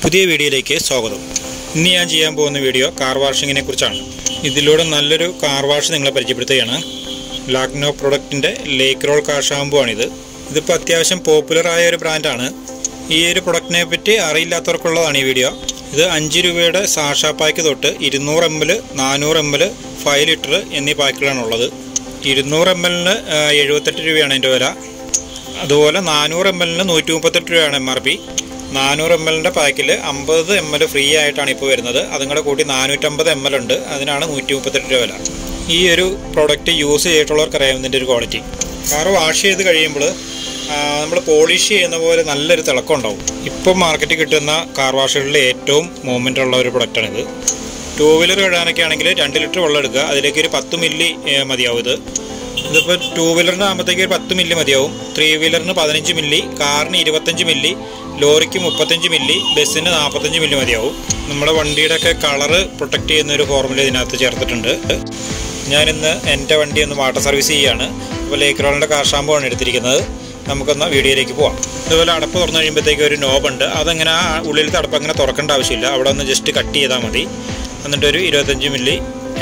പുതിയ വീഡിയോയിലേക്ക് സ്വാഗതം ഇന്ന് ഞാൻ ചെയ്യാൻ പോകുന്ന വീഡിയോ കാർ വാഷിങ്ങിനെ കുറിച്ചാണ് ഇതിലൂടെ നല്ലൊരു കാർ വാഷ് നിങ്ങളെ പരിചയപ്പെടുത്തുകയാണ് ലാക്നോ പ്രൊഡക്റ്റിൻ്റെ ലേക്ക് റോൾ കാർ ഷാമ്പു ആണിത് ഇതിപ്പോൾ അത്യാവശ്യം പോപ്പുലർ ആയ ഒരു ബ്രാൻഡാണ് ഈ ഒരു പ്രൊഡക്റ്റിനെ പറ്റി അറിയില്ലാത്തവർക്കുള്ളതാണ് ഈ വീഡിയോ ഇത് അഞ്ച് രൂപയുടെ സാഷ പാക്ക് തൊട്ട് ഇരുന്നൂറ് എം എൽ നാനൂറ് എം എൽ ഫൈവ് ലിറ്റർ എന്നീ പാക്കുകളാണ് ഉള്ളത് ഇരുന്നൂറ് എം എല്ലിന് എഴുപത്തെട്ട് രൂപയാണ് അതിൻ്റെ വില അതുപോലെ നാനൂറ് എം എല്ലിന് നൂറ്റി മുപ്പത്തെട്ട് രൂപയാണ് എം ആർ പി നാനൂറ് എം എല്ലിൻ്റെ പാക്കിൽ അമ്പത് എം എൽ ഫ്രീ ആയിട്ടാണ് ഇപ്പോൾ വരുന്നത് അതും കൂടെ കൂട്ടി നാനൂറ്റമ്പത് എം എൽ ഉണ്ട് അതിനാണ് നൂറ്റി മുപ്പത്തെട്ട് രൂപ വില ഈ ഒരു പ്രോഡക്റ്റ് യൂസ് ചെയ്തിട്ടുള്ളവർക്ക് അറിയാം ഇതിൻ്റെ ഒരു ക്വാളിറ്റി കാർ വാഷ് ചെയ്ത് കഴിയുമ്പോൾ നമ്മൾ പോളിഷ് ചെയ്യുന്ന പോലെ നല്ലൊരു തിളക്കം ഉണ്ടാവും ഇപ്പം മാർക്കറ്റിൽ കിട്ടുന്ന കാർ വാഷുകളിൽ ഏറ്റവും മൂവ്മെൻ്റ് ഉള്ള ഒരു പ്രൊഡക്റ്റാണിത് ടൂ വീലർ കഴുകാനൊക്കെ ആണെങ്കിൽ രണ്ട് ലിറ്റർ വെള്ളം എടുക്കുക അതിലേക്ക് ഒരു പത്ത് മില്ലി ഏഹ്, മതിയാവും ഇത് ഇതിപ്പോൾ ടൂ വീലറിന് ആകുമ്പോഴത്തേക്ക് ഒരു പത്ത് മില്ലി മതിയാവും ത്രീ വീലറിന് പതിനഞ്ച് മില്ലി കാറിന് ഇരുപത്തഞ്ച് മില്ലി ലോറിക്ക് മുപ്പത്തഞ്ച് മില്ലി ബസ്സിന് നാൽപ്പത്തഞ്ച് മില്ലി മതിയാവും നമ്മുടെ വണ്ടിയുടെ ഒക്കെ കളറ് പ്രൊട്ടക്റ്റ് ചെയ്യുന്ന ഒരു ഫോർമുല ഇതിനകത്ത് ചേർത്തിട്ടുണ്ട് ഞാനിന്ന് എൻ്റെ വണ്ടി ഒന്ന് വാട്ടർ സർവീസ് ചെയ്യുകയാണ് അപ്പോൾ ലേക്ക് റോളിൻ്റെ കാർ ഷാമ്പു ആണ് എടുത്തിരിക്കുന്നത് നമുക്കൊന്ന് വീഡിയോയിലേക്ക് പോവാം ഇതുപോലെ അടപ്പ് തുറന്നു കഴിയുമ്പോഴത്തേക്ക് ഒരു നോബുണ്ട് അതങ്ങനെ ആ ഉള്ളിലത്തെ അടപ്പ് അങ്ങനെ തുറക്കേണ്ട ആവശ്യമില്ല അവിടെ ഒന്ന് ജസ്റ്റ് കട്ട് ചെയ്താൽ മതി എന്നിട്ട് ഒരു ഇരുപത്തഞ്ച് മില്ലി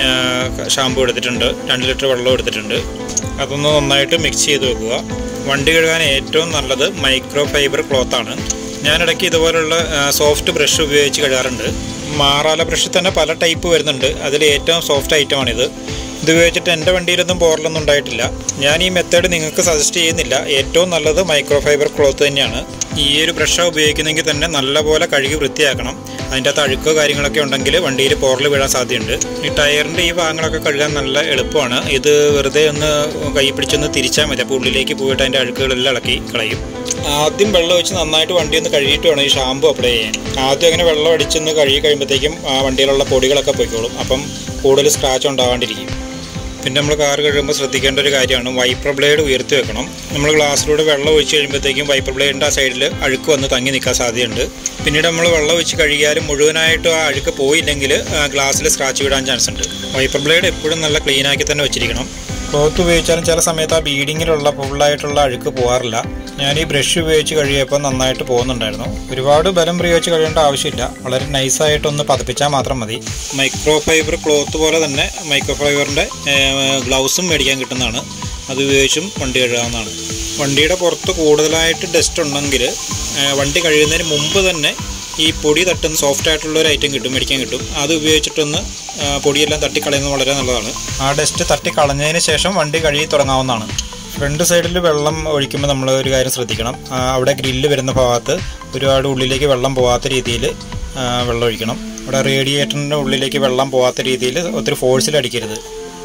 ഷാമ്പു എടുത്തിട്ടുണ്ട് രണ്ട് ലിറ്റർ വെള്ളം എടുത്തിട്ടുണ്ട് അതൊന്ന് നന്നായിട്ട് മിക്സ് ചെയ്ത് വെക്കുക വണ്ടി കഴുകാൻ ഏറ്റവും നല്ലത് മൈക്രോ ഫൈബർ ക്ലോത്താണ് ഞാനിടയ്ക്ക് ഇതുപോലുള്ള സോഫ്റ്റ് ബ്രഷ് ഉപയോഗിച്ച് കഴുകാറുണ്ട് മാറാല ബ്രഷിൽ തന്നെ പല ടൈപ്പ് വരുന്നുണ്ട് അതിൽ ഏറ്റവും സോഫ്റ്റ് ഐറ്റമാണിത് ഇത് ഉപയോഗിച്ചിട്ട് എൻ്റെ വണ്ടിയിലൊന്നും പോറലൊന്നും ഉണ്ടായിട്ടില്ല ഞാൻ ഈ മെത്തേഡ് നിങ്ങൾക്ക് സജസ്റ്റ് ചെയ്യുന്നില്ല ഏറ്റവും നല്ലത് മൈക്രോ ഫൈബർ ക്ലോത്ത് തന്നെയാണ് ഈ ഒരു ബ്രഷ് ഉപയോഗിക്കുന്നെങ്കിൽ തന്നെ നല്ലപോലെ കഴുകി വൃത്തിയാക്കണം അതിൻ്റെ അകത്ത് അഴുക്കോ കാര്യങ്ങളൊക്കെ ഉണ്ടെങ്കിൽ വണ്ടിയിൽ പോറൽ വീഴാൻ സാധ്യതയുണ്ട് ഈ ടയറിൻ്റെ ഈ ഭാഗങ്ങളൊക്കെ കഴുകാൻ നല്ല എളുപ്പമാണ് ഇത് വെറുതെ ഒന്ന് കൈ പിടിച്ചൊന്ന് തിരിച്ചാൽ മതി അപ്പോൾ ഉള്ളിലേക്ക് പോയിട്ട് അതിൻ്റെ അഴുക്കുകളെല്ലാം ഇളക്കി കളയും ആദ്യം വെള്ളം ഒഴിച്ച് നന്നായിട്ട് വണ്ടി ഒന്ന് കഴുകിയിട്ട് വേണം ഈ ഷാമ്പു അപ്ലൈ ചെയ്യാൻ ആദ്യം അങ്ങനെ വെള്ളം അടിച്ചൊന്ന് കഴുകി കഴിയുമ്പോഴത്തേക്കും ആ വണ്ടിയിലുള്ള പൊടികളൊക്കെ പോയിക്കോളും അപ്പം കൂടുതൽ സ്ക്രാച്ച് ഉണ്ടാവാണ്ടിരിക്കും പിന്നെ നമ്മൾ കാർ കഴിയുമ്പോൾ ശ്രദ്ധിക്കേണ്ട ഒരു കാര്യമാണ് വൈപ്പർ ബ്ലേഡ് ഉയർത്തി വെക്കണം നമ്മൾ ഗ്ലാസ്സിലൂടെ വെള്ളം ഒഴിച്ച് കഴിയുമ്പോഴത്തേക്കും വൈപ്പർ ബ്ലേഡിൻ്റെ ആ സൈഡിൽ അഴുക്ക് വന്ന് തങ്ങി നിൽക്കാൻ സാധ്യതയുണ്ട് പിന്നീട് നമ്മൾ വെള്ളം ഒഴിച്ച് കഴുകിയാലും മുഴുവനായിട്ടും ആ അഴുക്ക് പോയില്ലെങ്കിൽ ഗ്ലാസ്സിൽ സ്ക്രാച്ച് വിടാൻ ചാൻസ് ഉണ്ട് വൈപ്പർ ബ്ലേഡ് എപ്പോഴും നല്ല ക്ലീൻ ആക്കി തന്നെ വെച്ചിരിക്കണം ക്ലോത്ത് ഉപയോഗിച്ചാലും ചില സമയത്ത് ആ ബീഡിങ്ങിലുള്ള ഫുള്ളായിട്ടുള്ള അഴുക്ക് പോകാറില്ല ഞാൻ ഈ ബ്രഷ് ഉപയോഗിച്ച് കഴിയപ്പോൾ നന്നായിട്ട് പോകുന്നുണ്ടായിരുന്നു ഒരുപാട് ബലം പ്രയോഗിച്ച് കഴിയേണ്ട ആവശ്യമില്ല വളരെ നൈസായിട്ടൊന്ന് പതപ്പിച്ചാൽ മാത്രം മതി മൈക്രോ ഫൈബർ ക്ലോത്ത് പോലെ തന്നെ മൈക്രോ ഫൈബറിൻ്റെ ഗ്ലൗസും മേടിക്കാൻ കിട്ടുന്നതാണ് അത് ഉപയോഗിച്ചും വണ്ടി കഴുകാവുന്നതാണ് വണ്ടിയുടെ പുറത്ത് കൂടുതലായിട്ട് ഡസ്റ്റ് ഉണ്ടെങ്കിൽ വണ്ടി കഴിയുന്നതിന് മുമ്പ് തന്നെ ഈ പൊടി തട്ടുന്ന സോഫ്റ്റ് ആയിട്ടുള്ള ഒരു ഐറ്റം കിട്ടും മേടിക്കാൻ കിട്ടും അത് ഉപയോഗിച്ചിട്ടൊന്ന് ആ, പൊടിയെല്ലാം തട്ടിക്കളയുന്നത് വളരെ നല്ലതാണ് ആ ഡസ്റ്റ് തട്ടിക്കളഞ്ഞതിന് ശേഷം വണ്ടി കഴുകി തുടങ്ങാവുന്നതാണ് ഫ്രണ്ട് സൈഡിൽ വെള്ളം ഒഴിക്കുമ്പോൾ നമ്മൾ ഒരു കാര്യം ശ്രദ്ധിക്കണം ആ, അവിടെ ഗ്രില്ല് വരുന്ന ഭാഗത്ത് ഒരുപാട് ഉള്ളിലേക്ക് വെള്ളം പോകാത്ത രീതിയിൽ വെള്ളം ഒഴിക്കണം അവിടെ റേഡിയേറ്ററിൻ്റെ ഉള്ളിലേക്ക് വെള്ളം പോകാത്ത രീതിയിൽ ഒത്തിരി ഫോഴ്സിൽ അടിക്കരുത്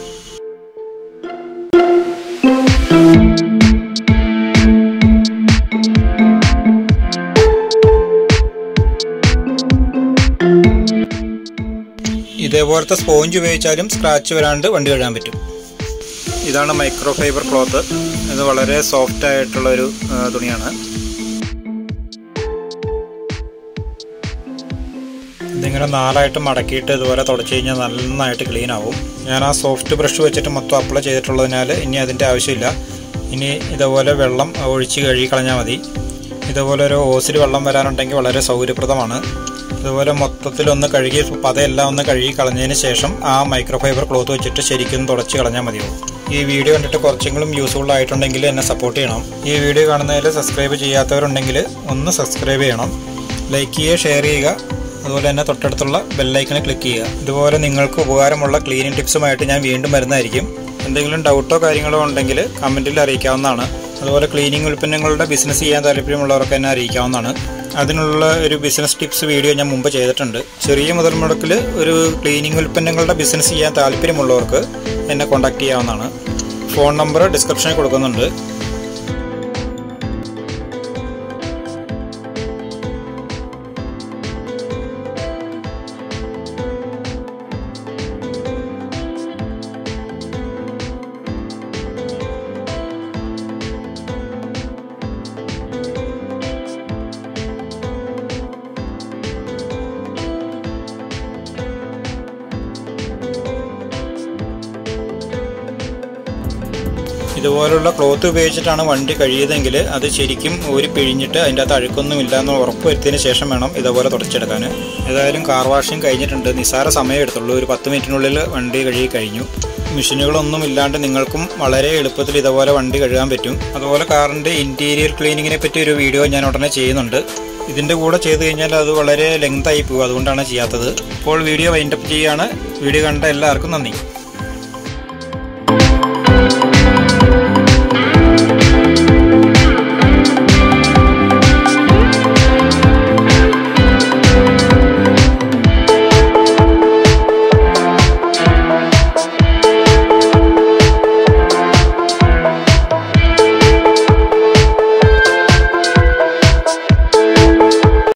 ഇതേപോലത്തെ സ്പോഞ്ച് ഉപയോഗിച്ചാലും സ്ക്രാച്ച് വരാണ്ട് വണ്ടി കഴുകാൻ പറ്റും ഇതാണ് മൈക്രോ ഫൈബർ ക്ലോത്ത് ഇത് വളരെ സോഫ്റ്റ് ആയിട്ടുള്ള ഒരു ആ, തുണിയാണ് ഇതിങ്ങനെ നാലായിട്ട് മടക്കിയിട്ട് ഇതുപോലെ തുടച്ച് കഴിഞ്ഞാൽ നന്നായിട്ട് ക്ലീൻ ആവും ഞാൻ ആ സോഫ്റ്റ് ബ്രഷ് വെച്ചിട്ട് മൊത്തം അപ്ലൈ ചെയ്തിട്ടുള്ളതിനാൽ ഇനി അതിൻ്റെ ആവശ്യമില്ല ഇനി ഇതുപോലെ വെള്ളം ഒഴിച്ച് കഴുകി കളഞ്ഞാൽ മതി ഇതുപോലെ ഒരു ഓസിൽ വെള്ളം വരാനുണ്ടെങ്കിൽ വളരെ സൗകര്യപ്രദമാണ് ഇതുപോലെ മൊത്തത്തിലൊന്ന് കഴുകി പതയെല്ലാം ഒന്ന് കഴുകി കളഞ്ഞതിന് ശേഷം ആ മൈക്രോ ഫൈബർ ക്ലോത്ത് വെച്ചിട്ട് ശരിക്കും തുടച്ച് കളഞ്ഞാൽ മതിയാവും ഈ വീഡിയോ കണ്ടിട്ട് കുറച്ചെങ്കിലും യൂസ്ഫുൾ ആയിട്ടുണ്ടെങ്കിൽ എന്നെ സപ്പോർട്ട് ചെയ്യണം ഈ വീഡിയോ കാണുന്നതിൽ സബ്സ്ക്രൈബ് ചെയ്യാത്തവരുണ്ടെങ്കിൽ ഒന്ന് സബ്സ്ക്രൈബ് ചെയ്യണം ലൈക്ക് ചെയ്യുക ഷെയർ ചെയ്യുക അതുപോലെ തന്നെ തൊട്ടടുത്തുള്ള ബെല്ലൈക്കണിൽ ക്ലിക്ക് ചെയ്യുക ഇതുപോലെ നിങ്ങൾക്ക് ഉപകാരമുള്ള ക്ലീനിങ് ടിപ്സുമായിട്ട് ഞാൻ വീണ്ടും വരുന്നതായിരിക്കും എന്തെങ്കിലും ഡൗട്ടോ കാര്യങ്ങളോ ഉണ്ടെങ്കിൽ കമൻറ്റിൽ അറിയിക്കാവുന്നതാണ് അതുപോലെ ക്ലീനിങ് ഉൽപ്പന്നങ്ങളുടെ ബിസിനസ് ചെയ്യാൻ താല്പര്യമുള്ളവർക്ക് എന്നെ അറിയിക്കാവുന്നതാണ് അതിനുള്ള ഒരു ബിസിനസ് ടിപ്സ് വീഡിയോ ഞാൻ മുമ്പ് ചെയ്തിട്ടുണ്ട് ചെറിയ മുതൽ മുടക്കിൽ ഒരു ക്ലീനിങ് ഉൽപ്പന്നങ്ങളുടെ ബിസിനസ് ചെയ്യാൻ താല്പര്യമുള്ളവർക്ക് എന്നെ കോൺടാക്ട് ചെയ്യാവുന്നതാണ് ഫോൺ നമ്പർ ഡിസ്ക്രിപ്ഷനിൽ കൊടുക്കുന്നുണ്ട് ഇതുപോലുള്ള ക്ലോത്ത് ഉപയോഗിച്ചിട്ടാണ് വണ്ടി കഴിയുന്നതെങ്കിൽ അത് ശരിക്കും ഊരി പിഴിഞ്ഞിട്ട് അതിൻ്റെ അകത്ത് അഴുക്കൊന്നും ഇല്ല എന്ന് ഉറപ്പ് വരുത്തിയതിന് ശേഷം വേണം ഇതുപോലെ തുടച്ചെടുക്കാൻ ഏതായാലും കാർ വാഷിംഗ് കഴിഞ്ഞിട്ടുണ്ട് നിസ്സാര സമയം എടുത്തുള്ളൂ ഒരു പത്ത് മിനിറ്റിനുള്ളിൽ വണ്ടി കഴുകി കഴിഞ്ഞു മെഷീനുകളൊന്നും ഇല്ലാണ്ട് നിങ്ങൾക്കും വളരെ എളുപ്പത്തിൽ ഇതുപോലെ വണ്ടി കഴുകാൻ പറ്റും അതുപോലെ കാറിൻ്റെ ഇൻറ്റീരിയർ ക്ലീനിങ്ങിനെ പറ്റി ഒരു വീഡിയോ ഞാൻ ഉടനെ ചെയ്യുന്നുണ്ട് ഇതിൻ്റെ കൂടെ ചെയ്ത് കഴിഞ്ഞാൽ അത് വളരെ ലെങ്തായി പോകും അതുകൊണ്ടാണ് ചെയ്യാത്തത് ഇപ്പോൾ വീഡിയോ വൈൻഡപ്പ് ചെയ്യുകയാണ് വീഡിയോ കണ്ട എല്ലാവർക്കും നന്ദി